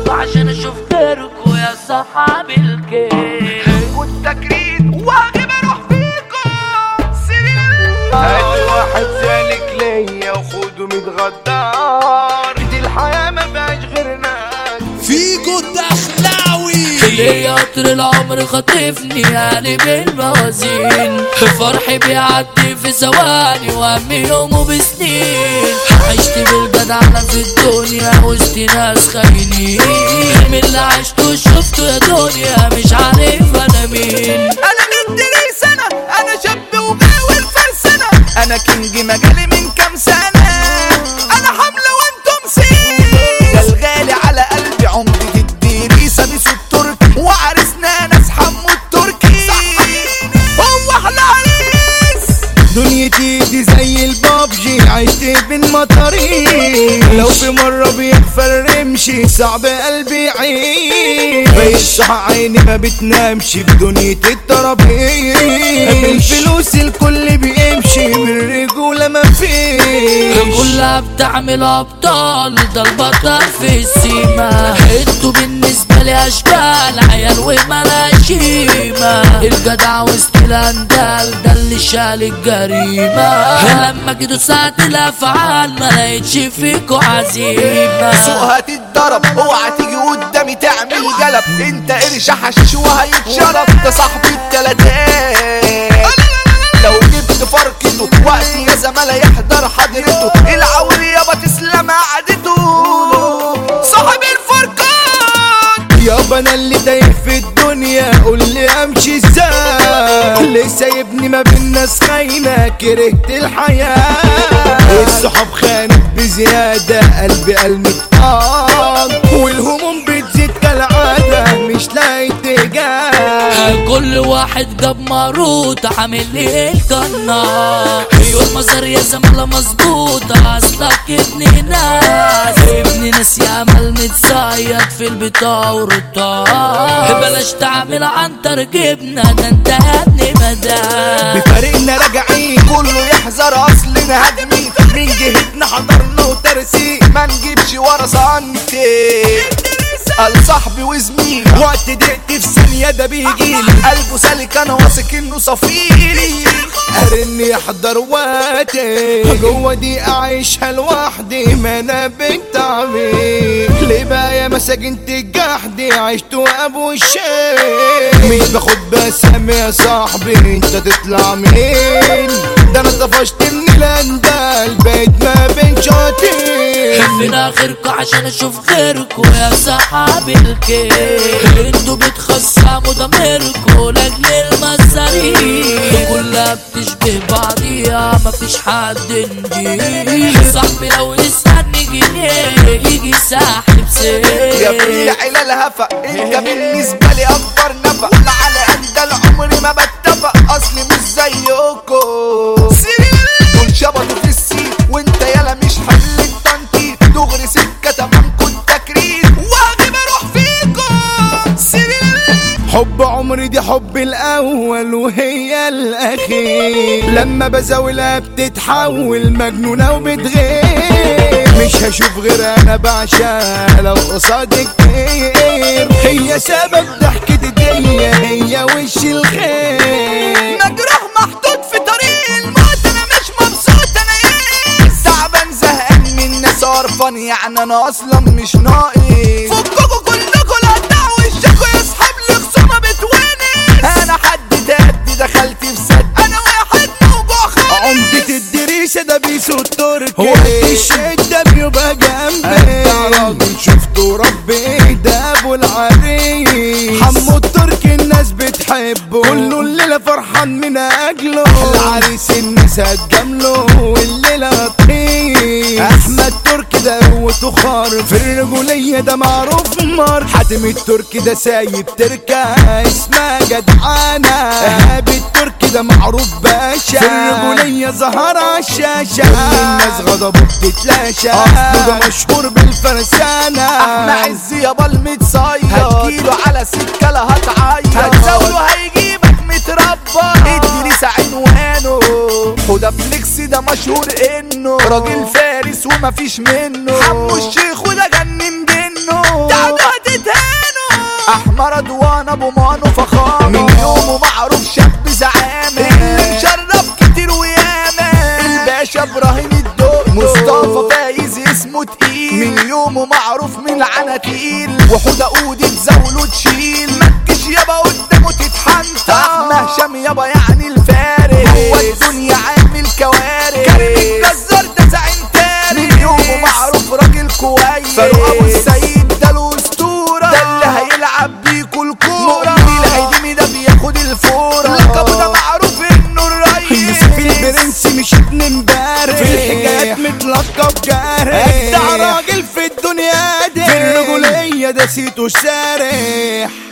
غيركوا عشان اشوف غيركوا يا صحاب الكيف والتكريم واجب اروح فيكم سنين هات واحد سالك ليا وخده متغدار دي الحياة ما فيهاش غير ناس فيجو الدخلاوي ليه قطر العمر خاطفني قلب الموازين فرحي بيعدي في ثواني وهمي يومه بسنين عشت بالجدعنة في الدنيا وسط ناس خاينين من اللي عشته وشفته يا دنيا مش عارف انا مين انا مدري سنة انا شاب وغاوي الفرسنة انا كينج مجالي من كام سنة انا حملة وانتم سين ده الغالي على قلبي عمري الدريسة بيسو التركي وعرسنا ناس حمو التركي هو احلى عريس دنيتي دي زي البابجي عشت بين مطارين لو في مرة بيغفر رمشي صعب قلبي يعيش بيصح عيني ما بتنامش بدنيا الترابيش بالفلوس الكل بيمشي بالرجولة ما فيش كلها بتعمل ابطال ده البطل في السيما انتوا بالنسبة لي اشكال عيال وملاش قيمة الجدع وسط الاندال ده اللي شال الجريمة لما جيتوا ساعة الافعال ما لقيتش فيكوا عزيمة سوقها تتضرب اوعى تيجي قدامي تعمل جلب انت قرش حشيش وهيتشرب ده صاحبي التلاتات لو جبت فرقته وقت يا زمالة يحضر حضرته العور يابا تسلم قعدته صاحب الفرقات يابا انا اللي تايه في الدنيا قول لي امشي ازاي ليه سايبني ما بين ناس خاينه كرهت الحياه الصحاب خانت بزياده قلبي قلبي اتقام والهموم بتزيد كالعاده مش لاقي اتجاه كل واحد جاب ماروت عامل لي القناة يوم مزار يا زمالة مظبوطة اصلك ابن ناس ابن ناس يا امل متصيد في البطاقة ورطاه بلاش تعمل عنتر جبنة ده انت يا ابن مدام بفريقنا راجعين كله يحذر اصلنا هجمي من جهتنا حضرنا وترسيق ما نجيبش ورا سنتي قال صاحبي وزميلي وقت ضيقت في ثانيه ده بيجيلي قلبه سالك انا واثق انه صفيلي ارن يحضر وقتي جوه دي اعيشها لوحدي ما انا بنت عمي ليه بقى يا مساجين تجحدي عشت ابو الشيخ مين باخد بسام يا صاحبي انت تطلع مين ده انا طفشت من الاندال بقيت ما بين شاطين فين اخركوا عشان اشوف غيركوا يا صحاب الكيف انتوا بتخصموا ضميركوا لاجل المصاريف كلها بتشبه بعضيها مفيش حد نضيف صاحبي لو يسألني جنيه يجي ساحب يا ابن سيف العيلة الهفا انت بالنسبة لي اكبر نفق لا على قد عمري ما بتفق اصلي مش زيكم دول شبطوا في السين وانت يالا مش حمل التنطيط دغري سكة تمامكوا التكريم واجب اروح فيكم سنين حب عمري دي حب الاول وهي الاخير لما بزاولها بتتحول مجنونه وبتغير مش هشوف غير انا بعشقها لو قصادك كتير هي سبب ضحكتي دي هي وش الخير مجروح محطوط في طريق الموت انا مش مبسوط انا ايه تعبان زهقان من الناس قرفان يعني انا اصلا مش ناقص فككوا كلكوا لا تدعوا وشكوا يا اصحاب الخصومه بتونس انا حد تهدي دخلت في سد انا واحد موجوع خالص عمدة الدريسة ده بيسو التركي وقت الشدة بيبقى جنبي انت راجل شفته ربي ده ابو العريس حمو التركي الناس بتحبه كله الليلة فرحان من اجله العريس الناس هتجامله والليلة طيب احمد تركي ده قوته خارق في الرجولية ده معروف مار حاتم التركي ده سايب تركة اسمها جدعانة ايهاب التركي ده معروف باشا في الرجولية ظهر عالشاشة كل الناس غضبه بتتلاشى اصله ده مشهور بالفرسانة احنا عز يابا المتصيد هتجيله على سكه لا هتعيط هتزاوله هيجيبك متربى ادريس عنوانه حوده فليكس ده مشهور انه راجل فارس ومفيش منه حمو الشيخ وده جنن دنه تعالوا احمر رضوان ابو مانو فخامه من يومه معروف شاب زعامه اللي مشرف كتير وياما الباشا ابراهيم الدق مصطفى فايز اسمه تقيل من يومه معروف من العناتيل وحوده اودي تزاوله تشيل مكش يابا قدامه تتحنطر احمد هشام يابا يعني الفارس هو الدنيا عامل كوارث كريم الجزار ده زعيم تاريخ من يومه معروف راجل كويس فاروق ابو السيد ده له اسطوره ده اللي هيلعب بيكوا الكوره مؤمن العيدمي ده بياخد الفوره لقبه ده معروف انه الريس يوسف البرنس مش ابن امبارح في الحكايات متلقب جارح اجدع راجل في الدنيا دي في الرجولية ده سيته سارح